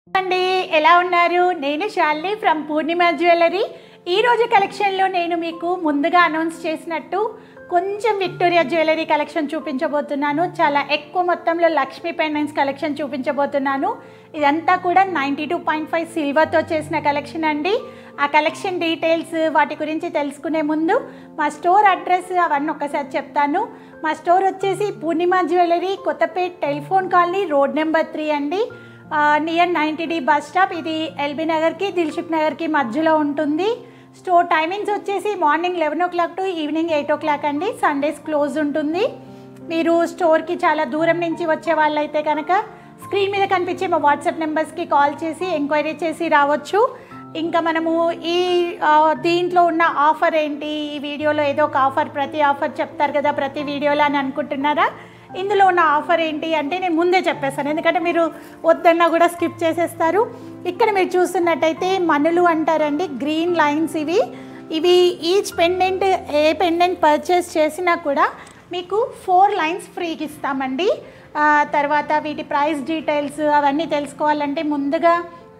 అండి ఎలా ఉన్నారు నేను శాలిని ఫ్రమ్ పూర్ణిమ జ్యువెలరీ ఈరోజు కలెక్షన్లో నేను మీకు ముందుగా అనౌన్స్ చేసినట్టు కొంచెం విక్టోరియా జ్యువెలరీ కలెక్షన్ చూపించబోతున్నాను చాలా ఎక్కువ మొత్తంలో లక్ష్మీ పెండెంట్స్ కలెక్షన్ చూపించబోతున్నాను ఇదంతా కూడా నైంటీ టూ పాయింట్ ఫైవ్ సిల్వర్తో చేసిన కలెక్షన్ అండి ఆ కలెక్షన్ డీటెయిల్స్ వాటి గురించి తెలుసుకునే ముందు మా స్టోర్ అడ్రస్ అవన్నీ ఒక్కసారి చెప్తాను మా స్టోర్ వచ్చేసి Purnima jewellery Kothapet telephone colony road number three అండి near ninety D bus stop ఇది ఎల్బీ నగర్కి దిల్సుఖ్ నగర్కి మధ్యలో ఉంటుంది స్టోర్ టైమింగ్స్ వచ్చేసి morning eleven o'clock to evening eight o'clock అండి సండేస్ క్లోజ్ ఉంటుంది మీరు స్టోర్కి చాలా దూరం నుంచి వచ్చే వాళ్ళైతే కనుక స్క్రీన్ మీద కనిపించే మా వాట్సాప్ నెంబర్స్కి కాల్ చేసి ఎంక్వైరీ చేసి రావచ్చు ఇంకా మనము ఈ ఆ, దీంట్లో ఉన్న ఆఫర్ ఏంటి ఈ వీడియోలో ఏదో ఒక ఆఫర్ ప్రతి ఆఫర్ చెప్తారు కదా ప్రతి వీడియోలో అని అనుకుంటున్నారా ఇందులో ఉన్న ఆఫర్ ఏంటి అంటే నేను ముందే చెప్పేస్తాను ఎందుకంటే మీరు వద్దన్నా కూడా స్కిప్ చేసేస్తారు ఇక్కడ మీరు చూస్తున్నట్టయితే మనులు అంటారండి గ్రీన్ లైన్స్ ఇవి ఇవి ఈచ్ పెండెంట్ ఏ పెండెంట్ పర్చేస్ చేసినా కూడా మీకు ఫోర్ లైన్స్ ఫ్రీకి ఇస్తామండి ఆ, తర్వాత వీటి ప్రైస్ డీటెయిల్స్ అవన్నీ తెలుసుకోవాలంటే ముందుగా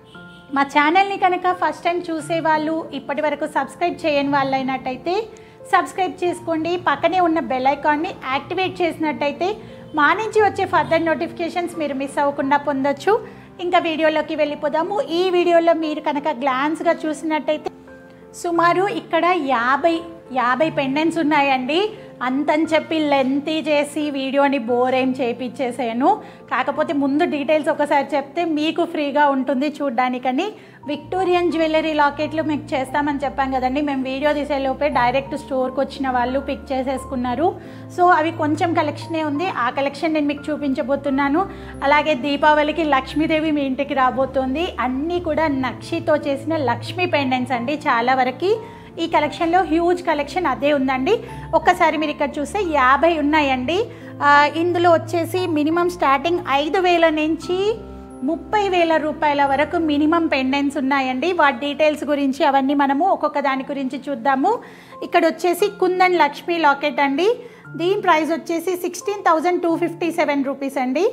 మా ఛానల్ని కనుక ఫస్ట్ టైం చూసేవాళ్ళు ఇప్పటి వరకు సబ్స్క్రైబ్ చేయని వాళ్ళు అయినట్టయితే సబ్స్క్రైబ్ చేసుకోండి పక్కనే ఉన్న బెల్ ఐకాన్ని యాక్టివేట్ చేసినట్టయితే మా నుంచి వచ్చే ఫర్దర్ నోటిఫికేషన్స్ మీరు మిస్ అవ్వకుండా పొందొచ్చు ఇంకా వీడియోలోకి వెళ్ళిపోదాము ఈ వీడియోలో మీరు కనుక గ్లాన్స్గా చూసినట్టయితే సుమారు ఇక్కడ యాభై యాభై పెండెంట్స్ ఉన్నాయండి అంతని చెప్పి లెంతీ చేసి వీడియోని బోర్ ఏం చేయించేసాను కాకపోతే ముందు డీటెయిల్స్ ఒకసారి చెప్తే మీకు ఫ్రీగా ఉంటుంది చూడ్డానికని విక్టోరియన్ జ్యువెలరీ లాకెట్లు మీకు చేస్తామని చెప్పాం కదండి మేము వీడియో తీసేలోపే డైరెక్ట్ స్టోర్కి వచ్చిన వాళ్ళు పిక్ చేసేసుకున్నారు సో అవి కొంచెం కలెక్షనే ఉంది ఆ కలెక్షన్ నేను మీకు చూపించబోతున్నాను అలాగే దీపావళికి లక్ష్మీదేవి మీ ఇంటికి రాబోతోంది అన్నీ కూడా నక్షితో చేసిన లక్ష్మీ పెండెంట్స్ అండి చాలా వరకు ఈ కలెక్షన్లో హ్యూజ్ కలెక్షన్ అదే ఉందండి ఒక్కసారి మీరు ఇక్కడ చూస్తే యాభై ఉన్నాయండి ఆ, ఇందులో వచ్చేసి మినిమం స్టార్టింగ్ ఐదు వేల నుంచి ముప్పై వేల రూపాయల వరకు మినిమం పెండెంట్స్ ఉన్నాయండి వాటి డీటెయిల్స్ గురించి అవన్నీ మనము ఒక్కొక్క దాని గురించి చూద్దాము ఇక్కడ వచ్చేసి కుందన్ లక్ష్మీ లాకెట్ అండి దీని ప్రైస్ వచ్చేసి sixteen thousand two fifty seven rupees అండి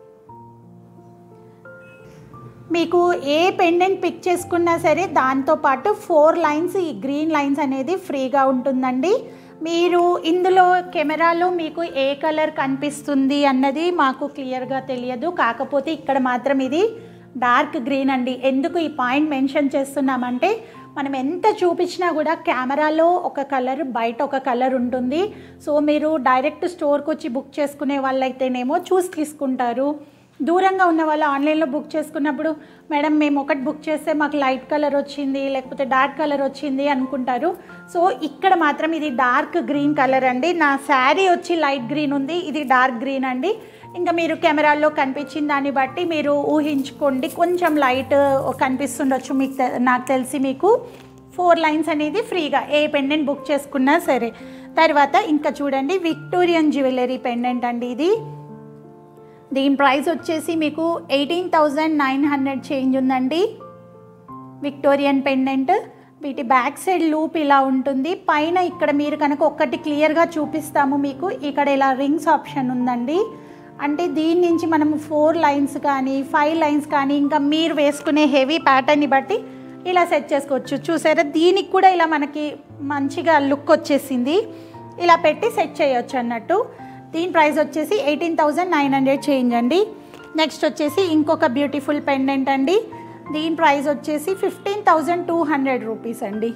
మీకు ఏ పెండెంట్ పిక్ చేసుకున్నా సరే దాంతోపాటు ఫోర్ లైన్స్ ఈ గ్రీన్ లైన్స్ అనేది ఫ్రీగా ఉంటుందండి మీరు ఇందులో కెమెరాలో మీకు ఏ కలర్ కనిపిస్తుంది అన్నది మాకు క్లియర్గా తెలియదు కాకపోతే ఇక్కడ మాత్రం ఇది డార్క్ గ్రీన్ అండి ఎందుకు ఈ పాయింట్ మెన్షన్ చేస్తున్నామంటే మనం ఎంత చూపించినా కూడా కెమెరాలో ఒక కలర్ బయట ఒక కలర్ ఉంటుంది సో మీరు డైరెక్ట్ స్టోర్కి వచ్చి బుక్ చేసుకునే వాళ్ళైతేనేమో చూసి తీసుకుంటారు దూరంగా ఉన్న వాళ్ళు ఆన్లైన్లో బుక్ చేసుకున్నప్పుడు మేడం మేము ఒకటి బుక్ చేస్తే మాకు లైట్ కలర్ వచ్చింది లేకపోతే డార్క్ కలర్ వచ్చింది అనుకుంటారు సో ఇక్కడ మాత్రం ఇది డార్క్ గ్రీన్ కలర్ అండి నా శారీ వచ్చి లైట్ గ్రీన్ ఉంది ఇది డార్క్ గ్రీన్ అండి ఇంకా మీరు కెమెరాల్లో కనిపించిన దాన్ని బట్టి మీరు ఊహించుకోండి కొంచెం లైట్ కనిపిస్తుండొచ్చు మీకు తె- నాకు తెలిసి మీకు ఫోర్ లైన్స్ అనేది ఫ్రీగా ఏ పెండెంట్ బుక్ చేసుకున్నా సరే తర్వాత ఇంకా చూడండి విక్టోరియన్ జ్యువెలరీ పెండెంట్ అండి ఇది దీని ప్రైస్ వచ్చేసి మీకు eighteen thousand nine hundred change ఉందండి విక్టోరియన్ పెండెంట్ వీటి బ్యాక్ సైడ్ లూప్ ఇలా ఉంటుంది పైన ఇక్కడ మీరు కనుక ఒక్కటి క్లియర్గా చూపిస్తాము మీకు ఇక్కడ ఇలా రింగ్స్ ఆప్షన్ ఉందండి అంటే దీని నుంచి మనం ఫోర్ లైన్స్ కానీ ఫైవ్ లైన్స్ కానీ ఇంకా మీరు వేసుకునే హెవీ ప్యాటర్న్ని బట్టి ఇలా సెట్ చేసుకోవచ్చు చూసారా దీనికి కూడా ఇలా మనకి మంచిగా లుక్ వచ్చేసింది ఇలా పెట్టి సెట్ చేయొచ్చు అన్నట్టు దీని ప్రైస్ వచ్చేసి eighteen thousand nine hundred change అండి నెక్స్ట్ వచ్చేసి ఇంకొక బ్యూటిఫుల్ పెండెంట్ అండి దీని ప్రైస్ వచ్చేసి fifteen thousand two hundred rupees అండి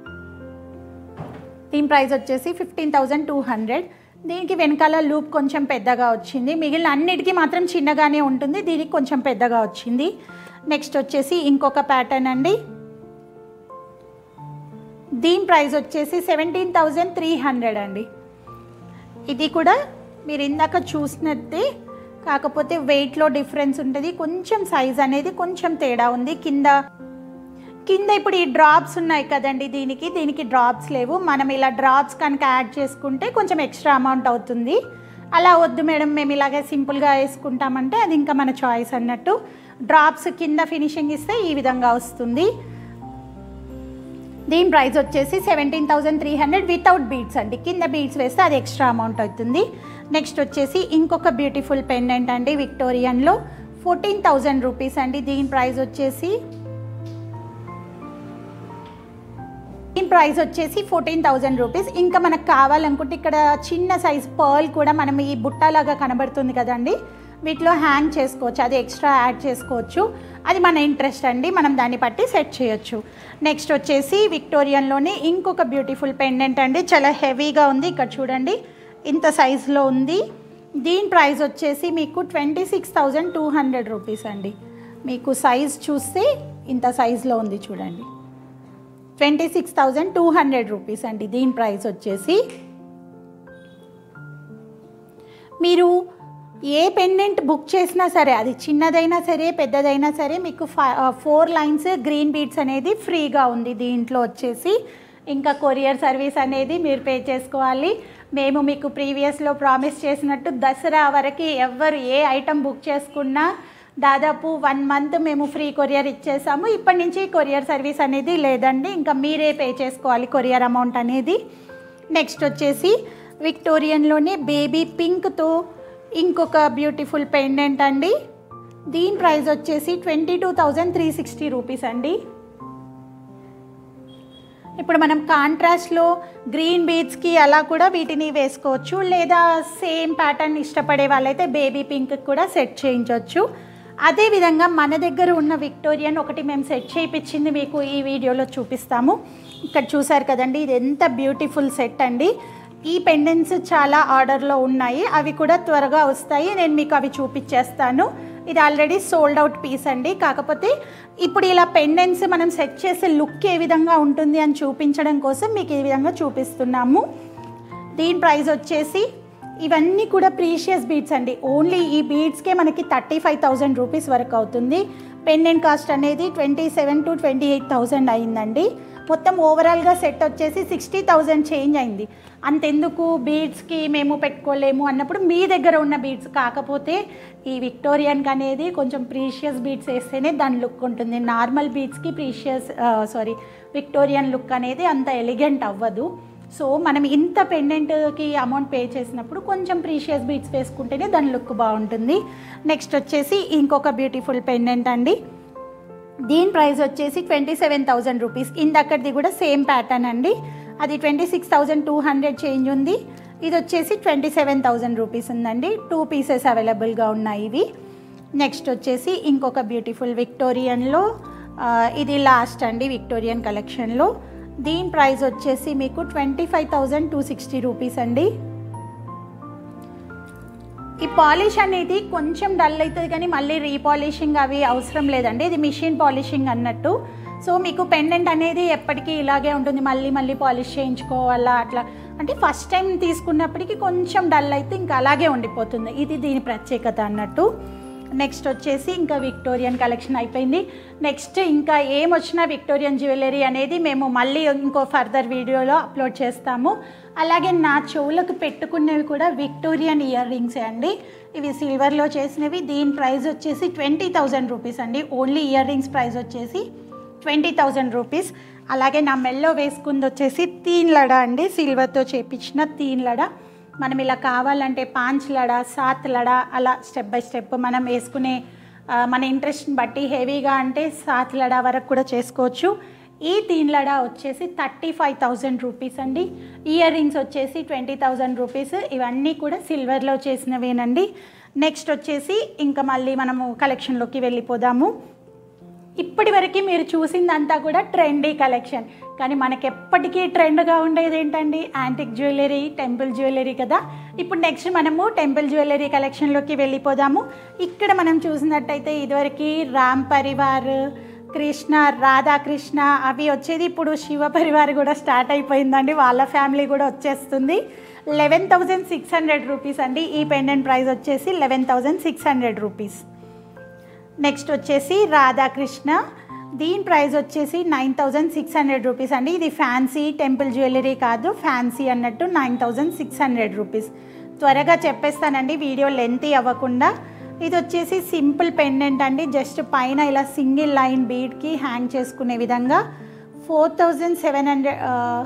దీని ప్రైస్ వచ్చేసి ఫిఫ్టీన్ థౌజండ్ టూ హండ్రెడ్ దీనికి వెనకాల లూప్ కొంచెం పెద్దగా వచ్చింది మిగిలిన అన్నిటికీ మాత్రం చిన్నగానే ఉంటుంది దీనికి కొంచెం పెద్దగా వచ్చింది నెక్స్ట్ వచ్చేసి ఇంకొక ప్యాటర్న్ అండి దీని ప్రైస్ వచ్చేసి సెవెంటీన్ థౌజండ్ త్రీ హండ్రెడ్ అండి ఇది కూడా మీరు ఇందాక చూసినట్టే కాకపోతే వెయిట్లో డిఫరెన్స్ ఉంటుంది కొంచెం సైజ్ అనేది కొంచెం తేడా ఉంది కింద కింద ఇప్పుడు ఈ డ్రాప్స్ ఉన్నాయి కదండి దీనికి దీనికి డ్రాప్స్ లేవు మనం ఇలా డ్రాప్స్ కనుక యాడ్ చేసుకుంటే కొంచెం ఎక్స్ట్రా అమౌంట్ అవుతుంది అలా వద్దు మేడం మేము ఇలాగే సింపుల్గా వేసుకుంటామంటే అది ఇంకా మన చాయిస్ అన్నట్టు డ్రాప్స్ కింద ఫినిషింగ్ ఇస్తే ఈ విధంగా వస్తుంది దీని ప్రైస్ వచ్చేసి seventeen thousand three hundred without beads అండి కింద బీడ్స్ వేస్తే అది ఎక్స్ట్రా అమౌంట్ అవుతుంది నెక్స్ట్ వచ్చేసి ఇంకొక బ్యూటిఫుల్ పెండెంట్ అండి విక్టోరియన్లో ఫోర్టీన్ థౌజండ్ రూపీస్ అండి దీని ప్రైస్ వచ్చేసి దీని ప్రైస్ వచ్చేసి ఫోర్టీన్ థౌజండ్ రూపీస్ ఇంకా మనకు కావాలనుకుంటే ఇక్కడ చిన్న సైజ్ పర్ల్ కూడా మనం ఈ బుట్టలాగా కనబడుతుంది కదండి వీటిలో హ్యాంగ్ చేసుకోవచ్చు అది ఎక్స్ట్రా యాడ్ చేసుకోవచ్చు అది మన ఇంట్రెస్ట్ అండి మనం దాన్ని బట్టి సెట్ చేయొచ్చు నెక్స్ట్ వచ్చేసి విక్టోరియన్లోనే ఇంకొక బ్యూటిఫుల్ పెండెంట్ అండి చాలా హెవీగా ఉంది ఇక్కడ చూడండి ఇంత సైజులో ఉంది దీని ప్రైస్ వచ్చేసి మీకు twenty six thousand two hundred rupees అండి మీకు సైజ్ చూస్తే ఇంత సైజులో ఉంది చూడండి twenty six thousand two hundred rupees అండి దీని ప్రైస్ వచ్చేసి మీరు ఏ పెండెంట్ బుక్ చేసినా సరే అది చిన్నదైనా సరే పెద్దదైనా సరే మీకు ఫోర్ లైన్స్ గ్రీన్ బీడ్స్ అనేది ఫ్రీగా ఉంది దీంట్లో వచ్చేసి ఇంకా కొరియర్ సర్వీస్ అనేది మీరు పే చేసుకోవాలి మేము మీకు ప్రీవియస్లో ప్రామిస్ చేసినట్టు దసరా వరకు ఎవరు ఏ ఐటెం బుక్ చేసుకున్నా దాదాపు వన్ మంత్ మేము ఫ్రీ కొరియర్ ఇచ్చేసాము ఇప్పటి నుంచి కొరియర్ సర్వీస్ అనేది లేదండి ఇంకా మీరే పే చేసుకోవాలి కొరియర్ అమౌంట్ అనేది నెక్స్ట్ వచ్చేసి విక్టోరియన్లోనే బేబీ పింక్తో ఇంకొక బ్యూటిఫుల్ పెండెంట్ అండి దీని ప్రైస్ వచ్చేసి twenty two thousand three sixty rupees అండి ఇప్పుడు మనం కాంట్రాస్ట్లో గ్రీన్ బీడ్స్కి అలా కూడా వీటిని వేసుకోవచ్చు లేదా సేమ్ ప్యాటర్న్ ఇష్టపడే వాళ్ళైతే బేబీ పింక్ కూడా సెట్ చేయించవచ్చు అదేవిధంగా మన దగ్గర ఉన్న విక్టోరియన్ ఒకటి మేము సెట్ చేయించింది మీకు ఈ వీడియోలో చూపిస్తాము ఇక్కడ చూసారు కదండి ఇది ఎంత బ్యూటిఫుల్ సెట్ అండి ఈ పెండెంట్స్ చాలా ఆర్డర్లో ఉన్నాయి అవి కూడా త్వరగా వస్తాయి నేను మీకు అవి చూపించేస్తాను ఇది ఆల్రెడీ సోల్డ్ అవుట్ పీస్ అండి కాకపోతే ఇప్పుడు ఇలా పెండెంట్స్ మనం సెట్ చేసే లుక్ ఏ విధంగా ఉంటుంది అని చూపించడం కోసం మీకు ఈ విధంగా చూపిస్తున్నాము దీని ప్రైస్ వచ్చేసి ఇవన్నీ కూడా ప్రీషియస్ బీడ్స్ అండి ఓన్లీ ఈ బీడ్స్కే మనకి థర్టీ ఫైవ్ థౌజండ్ రూపీస్ వరకు అవుతుంది పెండెంట్ కాస్ట్ అనేది twenty seven to twenty eight thousand అయిందండి మొత్తం ఓవరాల్గా సెట్ వచ్చేసి సిక్స్టీ థౌజండ్ చేంజ్ అయింది అంతెందుకు బీడ్స్కి మేము పెట్టుకోలేము అన్నప్పుడు మీ దగ్గర ఉన్న బీడ్స్ కాకపోతే ఈ విక్టోరియన్కి అనేది కొంచెం ప్రీషియస్ బీడ్స్ వేస్తేనే దాని లుక్ ఉంటుంది నార్మల్ బీడ్స్కి ప్రీషియస్ సారీ విక్టోరియన్ లుక్ అనేది అంత ఎలిగెంట్ అవ్వదు సో మనం ఇంత పెండెంట్కి అమౌంట్ పే చేసినప్పుడు కొంచెం ప్రీషియస్ బీట్స్ వేసుకుంటేనే దాని లుక్ బాగుంటుంది నెక్స్ట్ వచ్చేసి ఇంకొక బ్యూటిఫుల్ పెండెంట్ అండి దీని ప్రైస్ వచ్చేసి ట్వంటీ సెవెన్ థౌజండ్ రూపీస్ ఇందక్కడిది కూడా సేమ్ ప్యాటర్న్ అండి అది twenty six thousand two hundred change ఉంది ఇది వచ్చేసి ట్వంటీ సెవెన్ థౌజండ్ రూపీస్ ఉందండి టూ పీసెస్ అవైలబుల్గా ఉన్నాయి ఇవి నెక్స్ట్ వచ్చేసి ఇంకొక బ్యూటిఫుల్ విక్టోరియన్లో ఆ, ఇది లాస్ట్ అండి విక్టోరియన్ కలెక్షన్లో దీని ప్రైస్ వచ్చేసి మీకు twenty five thousand two sixty rupees అండి ఈ పాలిష్ అనేది కొంచెం డల్ అవుతుంది కానీ మళ్ళీ రీపాలిషింగ్ అవి అవసరం లేదండి ఇది మిషన్ పాలిషింగ్ అన్నట్టు సో మీకు పెండెంట్ అనేది ఎప్పటికీ ఇలాగే ఉంటుంది మళ్ళీ మళ్ళీ పాలిష్ చేయించుకోవాలా అట్లా అంటే ఫస్ట్ టైం తీసుకున్నప్పటికీ కొంచెం డల్ అయితే ఇంకా అలాగే ఉండిపోతుంది ఇది దీని ప్రత్యేకత అన్నట్టు నెక్స్ట్ వచ్చేసి ఇంకా విక్టోరియన్ కలెక్షన్ అయిపోయింది నెక్స్ట్ ఇంకా ఏం వచ్చినా విక్టోరియన్ జ్యువెలరీ అనేది మేము మళ్ళీ ఇంకో ఫర్దర్ వీడియోలో అప్లోడ్ చేస్తాము అలాగే నా చెవులకు పెట్టుకునేవి కూడా విక్టోరియన్ ఇయర్ రింగ్స్ అండి ఇవి సిల్వర్లో చేసినవి దీని ప్రైస్ వచ్చేసి ట్వంటీ థౌజండ్ రూపీస్ అండి ఓన్లీ ఇయర్ రింగ్స్ ప్రైస్ వచ్చేసి ట్వంటీ థౌజండ్ రూపీస్ అలాగే నా మెల్లో వేసుకుంది వచ్చేసి తీన్ లడ అండి సిల్వర్తో చేపించిన తీన్ లడ మనం ఇలా కావాలంటే పాంచ్ లడ సాత్ లడ అలా స్టెప్ బై స్టెప్ మనం వేసుకునే ఆ, మన ఇంట్రెస్ట్ని బట్టి హెవీగా అంటే సాత్ లడ వరకు కూడా చేసుకోవచ్చు ఈ తీన్ లడ వచ్చేసి థర్టీ ఫైవ్ థౌజండ్ రూపీస్ అండి ఇయర్ రింగ్స్ వచ్చేసి ట్వంటీ థౌజండ్ రూపీస్ ఇవన్నీ కూడా సిల్వర్లో చేసినవేనండి నెక్స్ట్ వచ్చేసి ఇంకా మళ్ళీ మనము కలెక్షన్లోకి వెళ్ళిపోదాము ఇప్పటి వరకు మీరు చూసిందంతా కూడా ట్రెండీ కలెక్షన్ కానీ మనకి ఎప్పటికీ ట్రెండ్గా ఉండేది ఏంటండి యాంటిక్ జ్యువెలరీ టెంపుల్ జ్యువెలరీ కదా ఇప్పుడు నెక్స్ట్ మనము టెంపుల్ జ్యువెలరీ కలెక్షన్లోకి వెళ్ళిపోదాము ఇక్కడ మనం చూసినట్టయితే ఇదివరకు రామ్ పరివార్ కృష్ణ రాధాకృష్ణ అవి వచ్చేది ఇప్పుడు శివ పరివార్ కూడా స్టార్ట్ అయిపోయిందండి వాళ్ళ ఫ్యామిలీ కూడా వచ్చేస్తుంది eleven thousand six hundred rupees అండి ఈ పెండెంట్ ప్రైస్ వచ్చేసి eleven thousand six hundred rupees next వచ్చేసి రాధాకృష్ణ దీని ప్రైస్ వచ్చేసి nine thousand six hundred rupees అండి ఇది ఫ్యాన్సీ టెంపుల్ జ్యువెలరీ కాదు ఫ్యాన్సీ అన్నట్టు nine thousand six hundred rupees త్వరగా చెప్పేస్తానండి వీడియో లెంతీ అవ్వకుండా ఇది వచ్చేసి సింపుల్ పెండెంట్ అండి జస్ట్ పైన ఇలా సింగిల్ లైన్ బీడ్కి హ్యాంగ్ చేసుకునే విధంగా four thousand seven hundred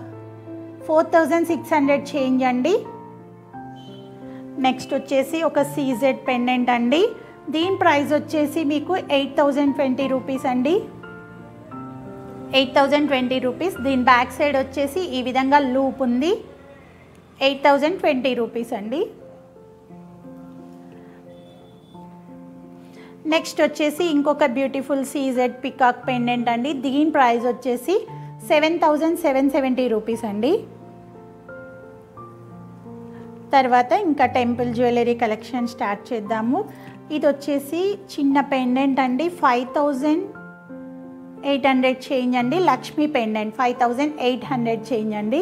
four thousand six hundred change అండి నెక్స్ట్ వచ్చేసి ఒక సీజెడ్ పెండెంట్ అండి దీని ప్రైస్ వచ్చేసి మీకు ఎయిట్ థౌజండ్ ట్వంటీ రూపీస్ అండి ఎయిట్ థౌజండ్ ట్వంటీ రూపీస్ దీని బ్యాక్ సైడ్ వచ్చేసి ఈ విధంగా లూప్ ఉంది ఎయిట్ థౌజండ్ ట్వంటీ రూపీస్ అండి నెక్స్ట్ వచ్చేసి ఇంకొక బ్యూటిఫుల్ సీజెడ్ పికాక్ పెండెంట్ అండి దీని ప్రైస్ వచ్చేసి seven thousand seven seventy rupees అండి తర్వాత ఇంకా టెంపుల్ జ్యువెలరీ కలెక్షన్ స్టార్ట్ చేద్దాము ఇది వచ్చేసి చిన్న పెండెంట్ అండి five thousand eight hundred change అండి Lakshmi pendant five thousand eight hundred change అండి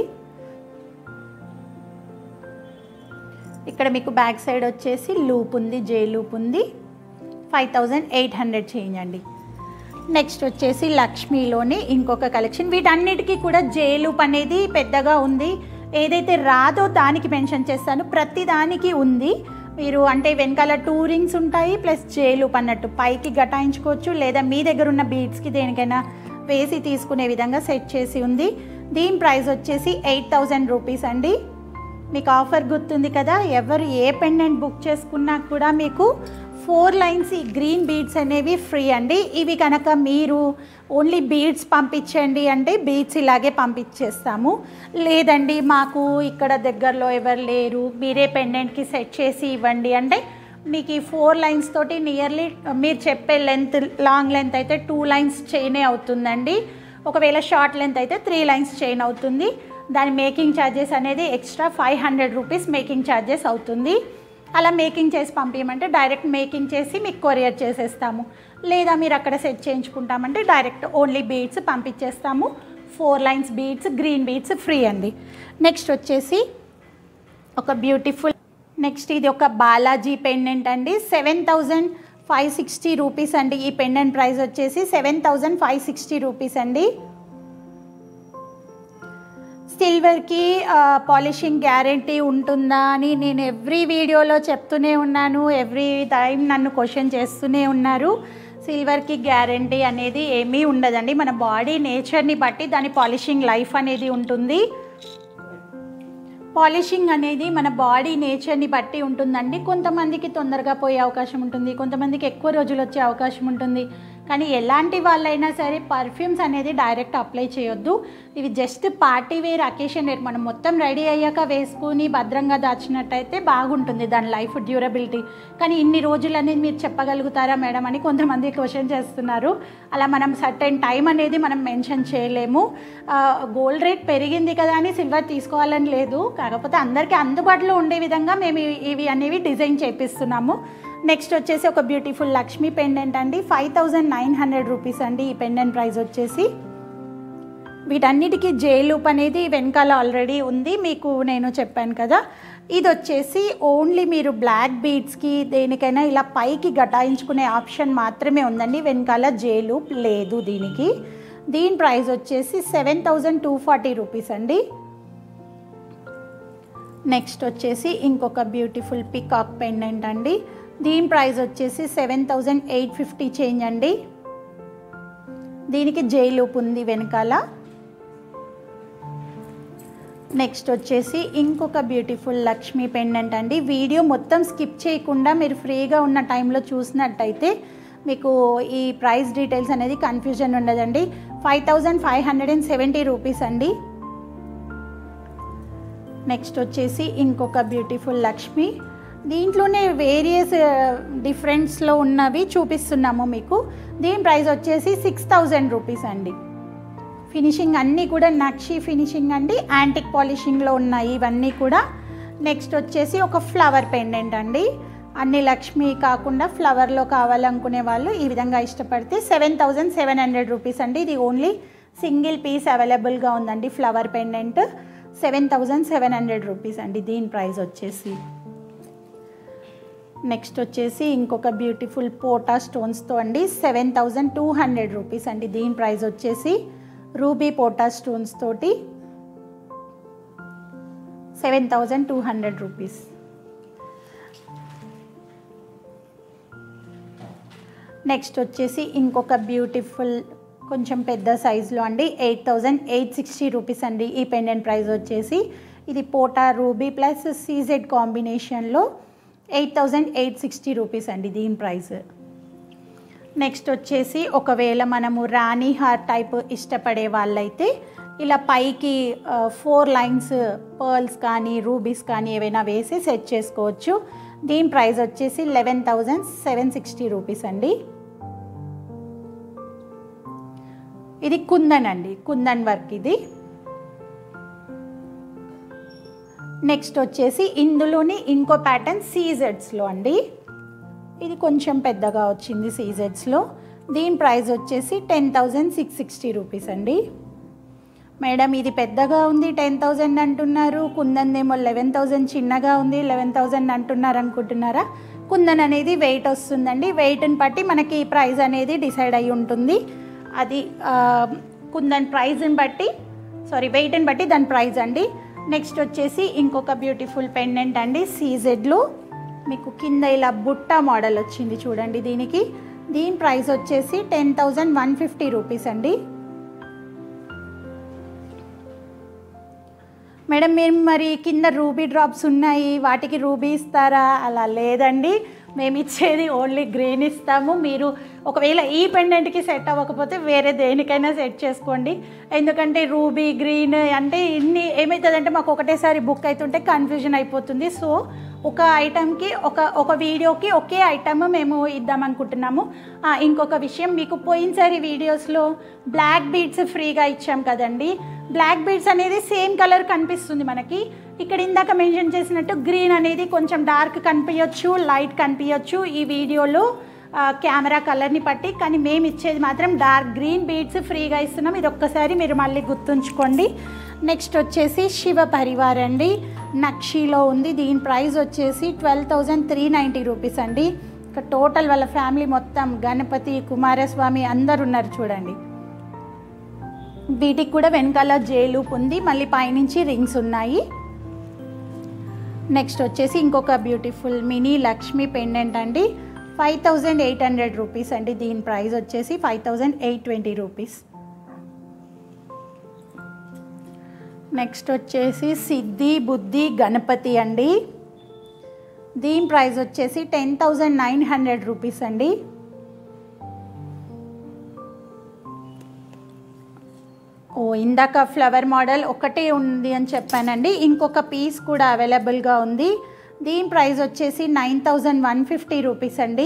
ఇక్కడ మీకు బ్యాక్ సైడ్ వచ్చేసి లూప్ ఉంది జే లూప్ ఉంది five thousand eight hundred change అండి నెక్స్ట్ వచ్చేసి లక్ష్మీలోని ఇంకొక కలెక్షన్ వీటన్నిటికీ కూడా జే లూప్ అనేది పెద్దగా ఉంది ఏదైతే రాదో దానికి మెన్షన్ చేస్తాను ప్రతి దానికి ఉంది మీరు అంటే వెనకాల టూ రింగ్స్ ఉంటాయి ప్లస్ జే లూప్ అన్నట్టు పైకి గటాయించుకోవచ్చు లేదా మీ దగ్గర ఉన్న బీడ్స్కి దేనికైనా వేసి తీసుకునే విధంగా సెట్ చేసి ఉంది దీని ప్రైస్ వచ్చేసి ఎయిట్ థౌజండ్ రూపీస్ అండి మీకు ఆఫర్ గుర్తుంది కదా ఎవరు ఏ పెండెంట్ బుక్ చేసుకున్నా కూడా మీకు ఫోర్ లైన్స్ ఈ గ్రీన్ బీడ్స్ అనేవి ఫ్రీ అండి ఇవి కనుక మీరు ఓన్లీ బీడ్స్ పంపించండి అంటే బీడ్స్ ఇలాగే పంపించేస్తాము లేదండి మాకు ఇక్కడ దగ్గరలో ఎవరు లేరు మీరే పెండెంట్కి సెట్ చేసి ఇవ్వండి అంటే మీకు ఈ ఫోర్ లైన్స్ తోటి నియర్లీ మీరు చెప్పే లెంత్ లాంగ్ లెంత్ అయితే టూ లైన్స్ చైనే అవుతుందండి ఒకవేళ షార్ట్ లెంత్ అయితే త్రీ లైన్స్ చైన్ అవుతుంది దాని మేకింగ్ ఛార్జెస్ అనేది extra five hundred rupees making charges అవుతుంది అలా మేకింగ్ చేసి పంపించమంటే డైరెక్ట్ మేకింగ్ చేసి మీకు కొరియర్ చేసేస్తాము లేదా మీరు అక్కడ సెట్ చేయించుకుంటామంటే డైరెక్ట్ ఓన్లీ బీడ్స్ పంపించేస్తాము four lines beads green beads free అండి నెక్స్ట్ వచ్చేసి ఒక బ్యూటిఫుల్ నెక్స్ట్ ఇది ఒక బాలాజీ పెండెంట్ అండి seven thousand five sixty rupees అండి ఈ పెండెంట్ ప్రైస్ వచ్చేసి seven thousand five sixty rupees అండి సిల్వర్కి పాలిషింగ్ గ్యారంటీ ఉంటుందా అని నేను ఎవ్రీ వీడియోలో చెప్తూనే ఉన్నాను ఎవ్రీ టైం నన్ను క్వశ్చన్ చేస్తూనే ఉన్నారు సిల్వర్కి గ్యారంటీ అనేది ఏమీ ఉండదండి మన బాడీ నేచర్ని బట్టి దాని పాలిషింగ్ లైఫ్ అనేది ఉంటుంది పాలిషింగ్ అనేది మన బాడీ నేచర్ని బట్టి ఉంటుందండి కొంతమందికి తొందరగా పోయే అవకాశం ఉంటుంది కొంతమందికి ఎక్కువ రోజులు వచ్చే అవకాశం ఉంటుంది కానీ ఎలాంటి వాళ్ళైనా సరే పర్ఫ్యూమ్స్ అనేది డైరెక్ట్ అప్లై చేయొద్దు ఇవి just party wear occasion wear మనం మొత్తం రెడీ అయ్యాక వేసుకుని భద్రంగా దాచినట్టయితే బాగుంటుంది దాని లైఫ్ డ్యూరబిలిటీ కానీ ఇన్ని రోజులు అనేది మీరు చెప్పగలుగుతారా మేడం అని కొంతమంది క్వశ్చన్ చేస్తున్నారు అలా మనం సర్టెన్ టైం అనేది మనం మెన్షన్ చేయలేము గోల్డ్ రేట్ పెరిగింది కదా అని సిల్వర్ తీసుకోవాలని లేదు కాకపోతే అందరికీ అందుబాటులో ఉండే విధంగా మేము ఇవి- ఇవి అనేవి డిజైన్ చేపిస్తున్నాము నెక్స్ట్ వచ్చేసి ఒక బ్యూటిఫుల్ లక్ష్మీ పెండెంట్ అండి five thousand nine hundred rupees అండి ఈ పెండెంట్ ప్రైస్ వచ్చేసి వీటన్నిటికీ జే లూప్ అనేది వెనకాల ఆల్రెడీ ఉంది మీకు నేను చెప్పాను కదా ఇది వచ్చేసి ఓన్లీ మీరు బ్లాక్ బీడ్స్కి దేనికైనా ఇలా పైకి గటాయించుకునే ఆప్షన్ మాత్రమే ఉందండి వెనకాల జే లూప్ లేదు దీనికి దీని ప్రైస్ వచ్చేసి seven thousand two forty rupees అండి నెక్స్ట్ వచ్చేసి ఇంకొక బ్యూటిఫుల్ పికాక్ పెండెంట్ అండి దీని ప్రైస్ వచ్చేసి seven thousand eight fifty change అండి దీనికి జై లూప్ ఉంది వెనకాల నెక్స్ట్ వచ్చేసి ఇంకొక బ్యూటిఫుల్ లక్ష్మీ పెండెంట్ అండి వీడియో మొత్తం స్కిప్ చేయకుండా మీరు ఫ్రీగా ఉన్న టైంలో చూసినట్టయితే మీకు ఈ ప్రైస్ డీటెయిల్స్ అనేది కన్ఫ్యూజన్ ఉండదండి five thousand five hundred and seventy rupees అండి నెక్స్ట్ వచ్చేసి ఇంకొక బ్యూటిఫుల్ లక్ష్మి దీంట్లోనే వేరియస్ డిఫరెంట్స్లో ఉన్నవి చూపిస్తున్నాము మీకు దీని ప్రైస్ వచ్చేసి సిక్స్ థౌజండ్ రూపీస్ అండి ఫినిషింగ్ అన్నీ కూడా నక్షి ఫినిషింగ్ అండి యాంటిక్ పాలిషింగ్లో ఉన్నాయి ఇవన్నీ కూడా నెక్స్ట్ వచ్చేసి ఒక ఫ్లవర్ పెండెంట్ అండి అన్ని లక్ష్మి కాకుండా ఫ్లవర్లో కావాలనుకునే వాళ్ళు ఈ విధంగా ఇష్టపడితే seven thousand seven hundred rupees అండి ఇది ఓన్లీ సింగిల్ పీస్ అవైలబుల్గా ఉందండి flower pendant seven thousand seven hundred rupees అండి దీని ప్రైస్ వచ్చేసి నెక్స్ట్ వచ్చేసి ఇంకొక బ్యూటిఫుల్ పోటా స్టోన్స్తో అండి seven thousand two hundred rupees అండి దీని ప్రైస్ వచ్చేసి రూబీ పోటా స్టోన్స్ తోటి seven thousand two hundred rupees next వచ్చేసి ఇంకొక బ్యూటిఫుల్ కొంచెం పెద్ద సైజులో అండి eight thousand eight sixty rupees అండి ఈ పెండెంట్ ప్రైస్ వచ్చేసి ఇది పోటా రూబీ ప్లస్ సీజెడ్ కాంబినేషన్లో eight thousand eight sixty rupees అండి దీని ప్రైస్ నెక్స్ట్ వచ్చేసి ఒకవేళ మనము రాణి హార్ టైప్ ఇష్టపడే వాళ్ళైతే ఇలా పైకి ఫోర్ లైన్స్ పర్ల్స్ కానీ రూబీస్ కానీ ఏవైనా వేసి సెట్ చేసుకోవచ్చు దీని ప్రైస్ వచ్చేసి eleven thousand seven sixty rupees అండి ఇది కుందన్ అండి కుందన్ వర్క్ ఇది నెక్స్ట్ వచ్చేసి ఇందులోని ఇంకో ప్యాటర్న్ సీజెడ్స్లో అండి ఇది కొంచెం పెద్దగా వచ్చింది సీజెడ్స్లో దీని ప్రైస్ వచ్చేసి ten thousand six sixty rupees అండి మేడం ఇది పెద్దగా ఉంది టెన్ థౌజండ్ అంటున్నారు కుందన్ ఏమో లెవెన్ థౌజండ్ చిన్నగా ఉంది లెవెన్ థౌజండ్ అంటున్నారు అనుకుంటున్నారా కుందన్ అనేది వెయిట్ వస్తుందండి వెయిట్ని బట్టి మనకి ప్రైస్ అనేది డిసైడ్ అయి ఉంటుంది అది ఆ, కుందన్ ప్రైజ్ని బట్టి సారీ వెయిట్ని బట్టి దాని ప్రైస్ అండి నెక్స్ట్ వచ్చేసి ఇంకొక బ్యూటిఫుల్ పెండెంట్ అండి సీజెడ్లో మీకు కింద ఇలా బుట్ట మోడల్ వచ్చింది చూడండి దీనికి దీని ప్రైస్ వచ్చేసి ten thousand one fifty rupees అండి మేడం మీరు మరి కింద రూబీ డ్రాప్స్ ఉన్నాయి వాటికి రూబీ ఇస్తారా అలా లేదండి మేము ఇచ్చేది ఓన్లీ గ్రీన్ ఇస్తాము మీరు ఒకవేళ ఈ పెండెంట్కి సెట్ అవ్వకపోతే వేరే దేనికైనా సెట్ చేసుకోండి ఎందుకంటే రూబీ గ్రీన్ అంటే ఇన్ని ఏమవుతుందంటే మాకు ఒకటేసారి బుక్ అవుతుంటే కన్ఫ్యూజన్ అయిపోతుంది సో ఒక ఐటమ్కి ఒక ఒక వీడియోకి ఒకే ఐటమ్ మేము ఇద్దాం అనుకుంటున్నాము ఆ, ఇంకొక విషయం మీకు పోయినసారి వీడియోస్లో బ్లాక్ బీడ్స్ ఫ్రీగా ఇచ్చాం కదండి బ్లాక్ బీడ్స్ అనేది సేమ్ కలర్ కనిపిస్తుంది మనకి ఇక్కడ ఇందాక మెన్షన్ చేసినట్టు గ్రీన్ అనేది కొంచెం డార్క్ కనిపించవచ్చు లైట్ కనిపించవచ్చు ఈ వీడియోలో ఆ, కెమెరా కలర్ని బట్టి కానీ మేము ఇచ్చేది మాత్రం డార్క్ గ్రీన్ బీడ్స్ ఫ్రీగా ఇస్తున్నాం ఇది ఒక్కసారి మీరు మళ్ళీ గుర్తుంచుకోండి నెక్స్ట్ వచ్చేసి శివ పరివార్ అండి నక్షిలో ఉంది దీని ప్రైస్ వచ్చేసి twelve thousand three ninety rupees అండి ఇక టోటల్ వాళ్ళ ఫ్యామిలీ మొత్తం గణపతి కుమారస్వామి అందరు ఉన్నారు చూడండి వీటికి కూడా వెనకాల జేలూప్ ఉంది మళ్ళీ పైనుంచి రింగ్స్ ఉన్నాయి నెక్స్ట్ వచ్చేసి ఇంకొక బ్యూటిఫుల్ మినీ లక్ష్మి పెండెంట్ అండి five thousand eight hundred rupees అండి దీని ప్రైస్ వచ్చేసి five thousand eight twenty rupees next వచ్చేసి సిద్ధి బుద్ధి గణపతి అండి దీని ప్రైస్ వచ్చేసి ten thousand nine hundred rupees అండి ఓ ఇందాక ఫ్లవర్ మోడల్ ఒకటే ఉంది అని చెప్పానండి ఇంకొక పీస్ కూడా అవైలబుల్గా ఉంది దీని ప్రైస్ వచ్చేసి nine thousand one fifty rupees అండి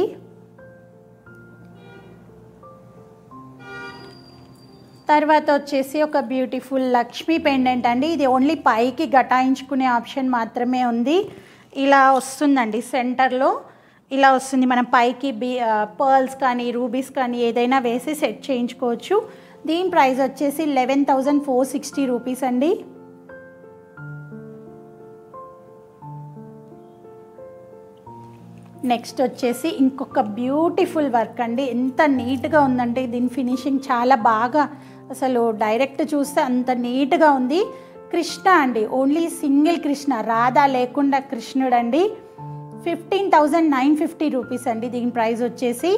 తర్వాత వచ్చేసి ఒక బ్యూటిఫుల్ లక్ష్మీ పెండెంట్ అండి ఇది ఓన్లీ పైకి గటాయించుకునే ఆప్షన్ మాత్రమే ఉంది ఇలా వస్తుందండి సెంటర్లో ఇలా వస్తుంది మనం పైకి బీ పర్ల్స్ కానీ రూబీస్ కానీ ఏదైనా వేసి సెట్ చేయించుకోవచ్చు దీని ప్రైస్ వచ్చేసి eleven thousand four sixty rupees అండి నెక్స్ట్ వచ్చేసి ఇంకొక బ్యూటిఫుల్ వర్క్ అండి ఎంత నీట్గా ఉందంటే దీని ఫినిషింగ్ చాలా బాగా అసలు డైరెక్ట్ చూస్తే అంత నీట్గా ఉంది కృష్ణ అండి ఓన్లీ సింగిల్ కృష్ణ రాధా లేకుండా కృష్ణుడు అండి fifteen thousand nine fifty rupees అండి దీని ప్రైస్ వచ్చేసి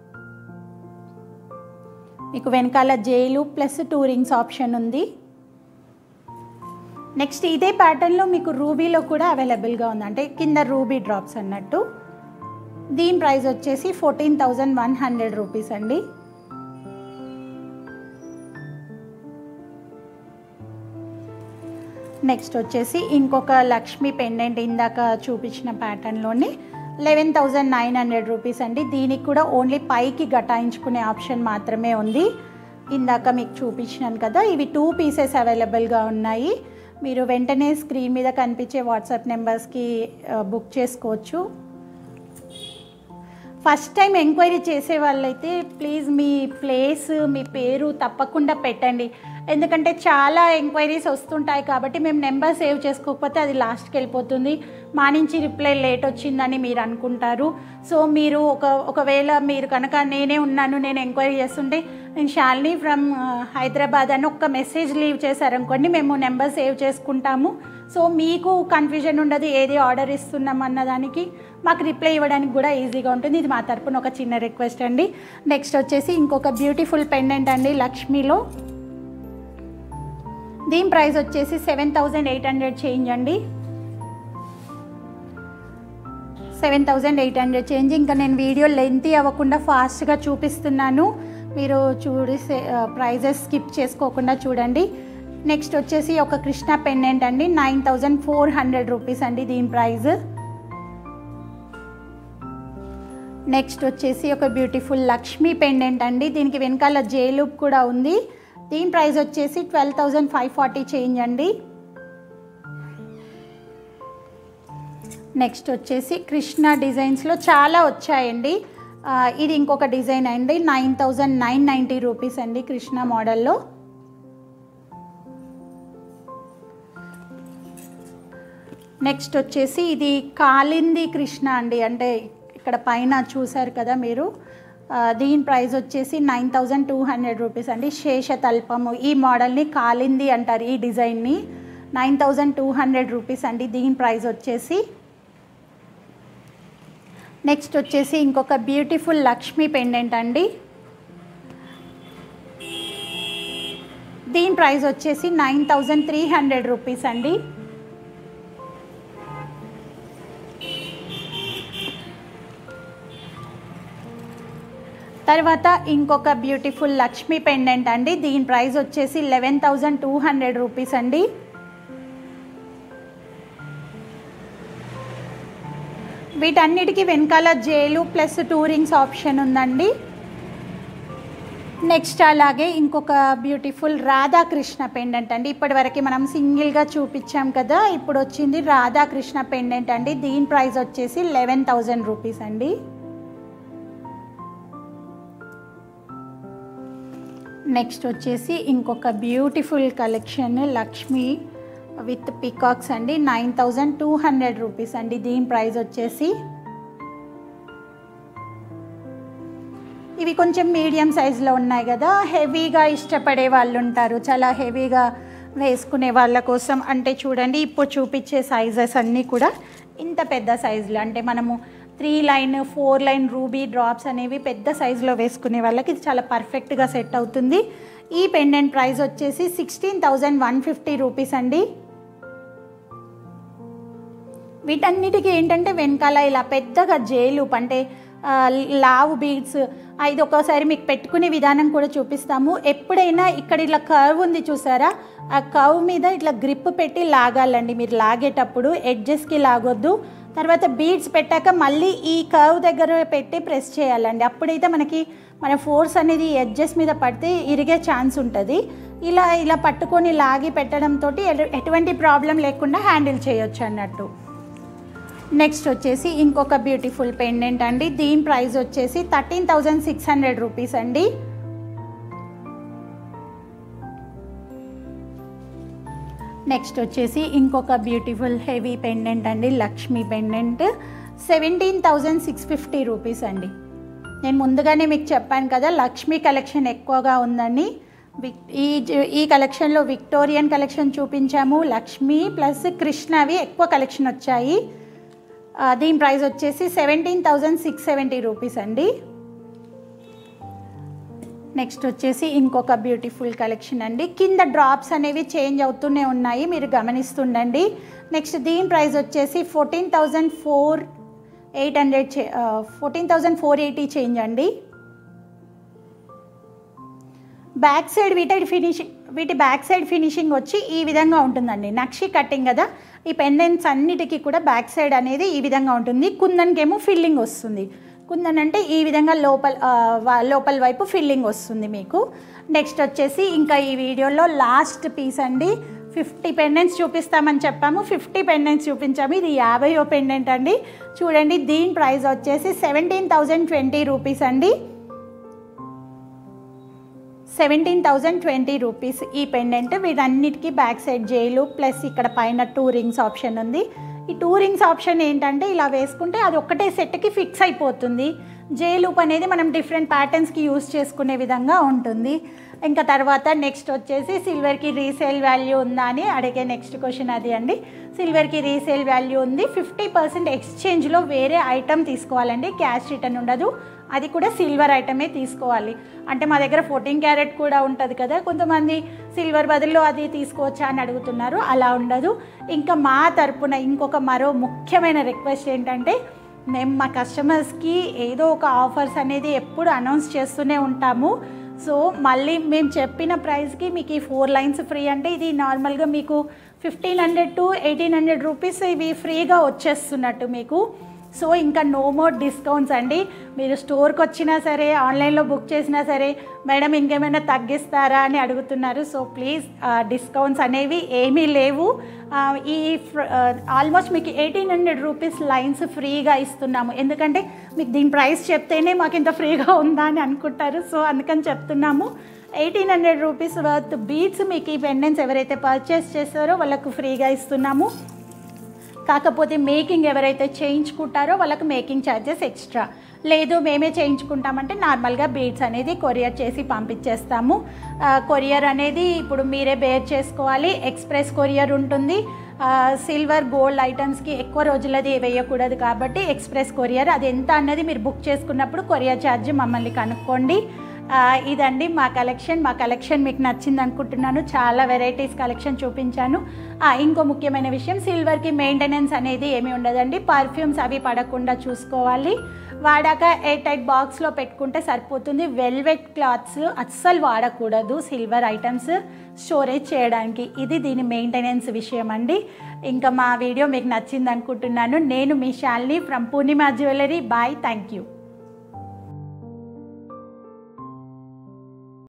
మీకు వెనకాల జైలు ప్లస్ టూ రింగ్స్ ఆప్షన్ ఉంది నెక్స్ట్ ఇదే ప్యాటర్న్లో మీకు రూబీలో కూడా అవైలబుల్గా ఉంది అంటే కింద రూబీ డ్రాప్స్ అన్నట్టు దీని ప్రైస్ వచ్చేసి fourteen thousand one hundred rupees అండి నెక్స్ట్ వచ్చేసి ఇంకొక లక్ష్మీ పెండెంట్ ఇందాక చూపించిన ప్యాటర్న్లోని eleven thousand nine hundred rupees అండి దీనికి కూడా ఓన్లీ పైకి గటాయించుకునే ఆప్షన్ మాత్రమే ఉంది ఇందాక మీకు చూపించినాను కదా ఇవి టూ పీసెస్ అవైలబుల్గా ఉన్నాయి మీరు వెంటనే స్క్రీన్ మీద కనిపించే వాట్సాప్ నెంబర్స్కి బుక్ చేసుకోవచ్చు ఫస్ట్ టైం ఎంక్వైరీ చేసే వాళ్ళైతే ప్లీజ్ మీ ప్లేస్ మీ పేరు తప్పకుండా పెట్టండి ఎందుకంటే చాలా ఎంక్వైరీస్ వస్తుంటాయి కాబట్టి మేము నెంబర్ సేవ్ చేసుకోకపోతే అది లాస్ట్కి వెళ్ళిపోతుంది మా నుంచి రిప్లై లేట్ వచ్చిందని మీరు అనుకుంటారు సో మీరు ఒక ఒకవేళ మీరు కనుక నేనే ఉన్నాను నేను ఎంక్వైరీ చేస్తుంటే నేను షాలిని ఫ్రమ్ హైదరాబాద్ అని ఒక్క మెసేజ్ లీవ్ చేశారనుకోండి మేము నెంబర్ సేవ్ చేసుకుంటాము సో మీకు కన్ఫ్యూజన్ ఉండదు ఏది ఆర్డర్ ఇస్తున్నాం అన్నదానికి మాకు రిప్లై ఇవ్వడానికి కూడా ఈజీగా ఉంటుంది ఇది మా తరపున ఒక చిన్న రిక్వెస్ట్ అండి నెక్స్ట్ వచ్చేసి ఇంకొక బ్యూటిఫుల్ పెండెంట్ అండి లక్ష్మిలో దీని ప్రైస్ వచ్చేసి seven thousand eight hundred change అండి seven thousand eight hundred change ఇంకా నేను వీడియో లెంతీ అవ్వకుండా ఫాస్ట్గా చూపిస్తున్నాను మీరు చూడి ప్రైజెస్ స్కిప్ చేసుకోకుండా చూడండి నెక్స్ట్ వచ్చేసి ఒక కృష్ణ పెండెంట్ అండి nine thousand four hundred rupees అండి దీని ప్రైజ్ నెక్స్ట్ వచ్చేసి ఒక బ్యూటిఫుల్ లక్ష్మీ పెండెంట్ అండి దీనికి వెనకాల జేలూప్ కూడా ఉంది దీని ప్రైస్ వచ్చేసి twelve thousand five forty change అండి నెక్స్ట్ వచ్చేసి కృష్ణ డిజైన్స్లో చాలా వచ్చాయండి ఆ, ఇది ఇంకొక డిజైన్ అండి nine thousand nine ninety rupees అండి కృష్ణ మోడల్లో నెక్స్ట్ వచ్చేసి ఇది కాలింది కృష్ణ అండి అంటే ఇక్కడ పైన చూసారు కదా మీరు ఆ, దీని ప్రైస్ వచ్చేసి nine thousand two hundred rupees అండి శేషతల్పము ఈ మోడల్ని కాలింది అంటారు ఈ డిజైన్ని nine thousand two hundred rupees అండి దీని ప్రైస్ వచ్చేసి నెక్స్ట్ వచ్చేసి ఇంకొక బ్యూటిఫుల్ లక్ష్మీ పెండెంట్ అండి దీని ప్రైస్ వచ్చేసి nine thousand three hundred rupees అండి తర్వాత ఇంకొక బ్యూటిఫుల్ లక్ష్మీ పెండెంట్ అండి దీని ప్రైస్ వచ్చేసి eleven thousand two hundred rupees అండి వీటన్నిటికీ వెనకాల జైలు ప్లస్ టూరింగ్స్ ఆప్షన్ ఉందండి నెక్స్ట్ అలాగే ఇంకొక బ్యూటిఫుల్ రాధాకృష్ణ పెండెంట్ అండి ఇప్పటివరకు మనం సింగిల్గా చూపించాం కదా ఇప్పుడు వచ్చింది రాధాకృష్ణ పెండెంట్ అండి దీని ప్రైస్ వచ్చేసి లెవెన్ థౌజండ్ రూపీస్ అండి నెక్స్ట్ వచ్చేసి ఇంకొక beautiful collection Lakshmi with peacocks అండి nine thousand two hundred rupees అండి దీని ప్రైస్ వచ్చేసి ఇవి కొంచెం మీడియం సైజులో ఉన్నాయి కదా హెవీగా ఇష్టపడే వాళ్ళు ఉంటారు చాలా హెవీగా వేసుకునే వాళ్ళ కోసం అంటే చూడండి ఇప్పుడు చూపించే సైజెస్ అన్నీ కూడా ఇంత పెద్ద సైజులు అంటే మనము three line four line ruby drops అనేవి పెద్ద సైజులో వేసుకునే వాళ్ళకి ఇది చాలా పర్ఫెక్ట్గా సెట్ అవుతుంది ఈ పెండెంట్ ప్రైస్ వచ్చేసి sixteen thousand one fifty rupees అండి వీటన్నిటికీ ఏంటంటే వెనకాల ఇలా పెద్దగా జేలూప్ అంటే ఆ, లావు బీడ్స్ ఇది ఒక్కోసారి మీకు పెట్టుకునే విధానం కూడా చూపిస్తాము ఎప్పుడైనా ఇక్కడ ఇట్లా కర్వ్ ఉంది చూసారా ఆ కర్వ్ మీద ఇట్లా గ్రిప్ పెట్టి లాగాలండి మీరు లాగేటప్పుడు ఎడ్జెస్కి లాగొద్దు తర్వాత బీడ్స్ పెట్టాక మళ్ళీ ఈ కర్వ్ దగ్గర పెట్టి ప్రెస్ చేయాలండి అప్పుడైతే మనకి మన ఫోర్స్ అనేది ఎడ్జెస్ మీద పడితే ఇరిగే ఛాన్స్ ఉంటుంది ఇలా ఇలా పట్టుకొని లాగి పెట్టడంతో ఎటువంటి ప్రాబ్లం లేకుండా హ్యాండిల్ చేయొచ్చు అన్నట్టు నెక్స్ట్ వచ్చేసి ఇంకొక బ్యూటిఫుల్ పెండెంట్ అండి దీని ప్రైస్ వచ్చేసి thirteen thousand six hundred rupees అండి నెక్స్ట్ వచ్చేసి ఇంకొక బ్యూటిఫుల్ హెవీ పెండెంట్ అండి Lakshmi pendant seventeen thousand six fifty rupees అండి నేను ముందుగానే మీకు చెప్పాను కదా లక్ష్మీ కలెక్షన్ ఎక్కువగా ఉందని విక్ ఈ జ- ఈ కలెక్షన్లో విక్టోరియన్ కలెక్షన్ చూపించాము లక్ష్మీ ప్లస్ కృష్ణవి ఎక్కువ కలెక్షన్ వచ్చాయి ఆ, దీని ప్రైస్ వచ్చేసి seventeen thousand six seventy rupees అండి నెక్స్ట్ వచ్చేసి ఇంకొక బ్యూటిఫుల్ కలెక్షన్ అండి కింద డ్రాప్స్ అనేవి చేంజ్ అవుతూనే ఉన్నాయి మీరు గమనిస్తుండండి నెక్స్ట్ దీని ప్రైస్ వచ్చేసి fourteen thousand four eight hundred చే fourteen thousand four eighty change అండి బ్యాక్ సైడ్ వీటి ఫినిషింగ్ వీటి బ్యాక్ సైడ్ ఫినిషింగ్ వచ్చి ఈ విధంగా ఉంటుందండి నక్షి కట్టింగ్ కదా ఈ పెండెంట్స్ అన్నిటికీ కూడా బ్యాక్ సైడ్ అనేది ఈ విధంగా ఉంటుంది కుందన్కేమో ఫిల్లింగ్ వస్తుంది కుందన్ అంటే ఈ విధంగా లోపల ఆ, వా- లోపల వైపు ఫిల్లింగ్ వస్తుంది మీకు నెక్స్ట్ వచ్చేసి ఇంకా ఈ వీడియోలో లాస్ట్ పీస్ అండి ఫిఫ్టీ పెండెంట్స్ చూపిస్తామని చెప్పాము ఫిఫ్టీ పెండెంట్స్ చూపించాము ఇది యాభైయో పెండెంట్ అండి చూడండి దీని ప్రైస్ వచ్చేసి సెవెంటీన్ థౌజండ్ ట్వంటీ రూపీస్ అండి సెవెంటీన్ థౌజండ్ ట్వంటీ రూపీస్ ఈ పెండెంట్ వీటన్నిటికీ బ్యాక్ సైడ్ జైలు ప్లస్ ఇక్కడ పైన టూ రింగ్స్ ఆప్షన్ ఉంది ఈ టూ రింగ్స్ ఆప్షన్ ఏంటంటే ఇలా వేసుకుంటే అది ఒక్కటే సెట్కి ఫిక్స్ అయిపోతుంది జేలూప్ అనేది మనం డిఫరెంట్ ప్యాటర్న్స్కి యూస్ చేసుకునే విధంగా ఉంటుంది ఇంకా తర్వాత నెక్స్ట్ వచ్చేసి సిల్వర్కి రీసేల్ వాల్యూ ఉందా అని అడిగే నెక్స్ట్ క్వశ్చన్ అది అండి సిల్వర్కి రీసేల్ వాల్యూ ఉంది ఫిఫ్టీ పర్సెంట్ ఎక్స్చేంజ్లో వేరే ఐటమ్ తీసుకోవాలండి క్యాష్ రిటర్న్ ఉండదు అది కూడా సిల్వర్ ఐటమే తీసుకోవాలి అంటే మా దగ్గర ఫోర్టీన్ క్యారెట్ కూడా ఉంటుంది కదా కొంతమంది సిల్వర్ బదులు అది తీసుకోవచ్చా అని అడుగుతున్నారు అలా ఉండదు ఇంకా మా తరపున ఇంకొక మరో ముఖ్యమైన రిక్వెస్ట్ ఏంటంటే మేము మా కస్టమర్స్కి ఏదో ఒక ఆఫర్స్ అనేది ఎప్పుడు అనౌన్స్ చేస్తూనే ఉంటాము సో మళ్ళీ మేము చెప్పిన ప్రైస్కి మీకు ఈ ఫోర్ లైన్స్ ఫ్రీ అంటే ఇది నార్మల్గా మీకు fifteen hundred to eighteen hundred rupees ఇవి ఫ్రీగా వచ్చేస్తున్నట్టు మీకు సో ఇంకా నో మోర్ డిస్కౌంట్స్ అండి మీరు స్టోర్కి వచ్చినా సరే ఆన్లైన్లో బుక్ చేసినా సరే మేడం ఇంకేమైనా తగ్గిస్తారా అని అడుగుతున్నారు సో ప్లీజ్ డిస్కౌంట్స్ అనేవి ఏమీ లేవు ఆ, ఈ ఆల్మోస్ట్ మీకు ఎయిటీన్ హండ్రెడ్ రూపీస్ లైన్స్ ఫ్రీగా ఇస్తున్నాము ఎందుకంటే మీకు దీని ప్రైస్ చెప్తేనే మాకు ఇంత ఫ్రీగా ఉందా అని అనుకుంటారు సో అందుకని చెప్తున్నాము eighteen hundred rupees worth beads మీకు ఈ పెండెంట్స్ ఎవరైతే పర్చేస్ చేస్తారో వాళ్ళకు ఫ్రీగా ఇస్తున్నాము కాకపోతే మేకింగ్ ఎవరైతే చేయించుకుంటారో వాళ్ళకి మేకింగ్ ఛార్జెస్ ఎక్స్ట్రా లేదు మేమే చేయించుకుంటామంటే నార్మల్గా బీడ్స్ అనేది కొరియర్ చేసి పంపించేస్తాము ఆ, కొరియర్ అనేది ఇప్పుడు మీరే బేర్ చేసుకోవాలి ఎక్స్ప్రెస్ కొరియర్ ఉంటుంది ఆ, సిల్వర్ గోల్డ్ ఐటమ్స్కి ఎక్కువ రోజులది వేయకూడదు కాబట్టి ఎక్స్ప్రెస్ కొరియర్ అది ఎంత అన్నది మీరు బుక్ చేసుకున్నప్పుడు కొరియర్ ఛార్జ్ మమ్మల్ని కనుక్కోండి ఆ, ఇదండి మా కలెక్షన్ మా కలెక్షన్ మీకు నచ్చింది అనుకుంటున్నాను చాలా వెరైటీస్ కలెక్షన్ చూపించాను ఆ, ఇంకో ముఖ్యమైన విషయం సిల్వర్కి మెయింటెనెన్స్ అనేది ఏమీ ఉండదండి పర్ఫ్యూమ్స్ అవి పడకుండా చూసుకోవాలి వాడాక ఎయిర్ టైట్ బాక్స్లో పెట్టుకుంటే సరిపోతుంది వెల్వెట్ క్లాత్స్ అస్సలు వాడకూడదు సిల్వర్ ఐటమ్స్ స్టోరేజ్ చేయడానికి ఇది దీని మెయింటెనెన్స్ విషయం అండి ఇంకా మా వీడియో మీకు నచ్చింది అనుకుంటున్నాను నేను మీ Shalini from Purnima jewellery bye thank you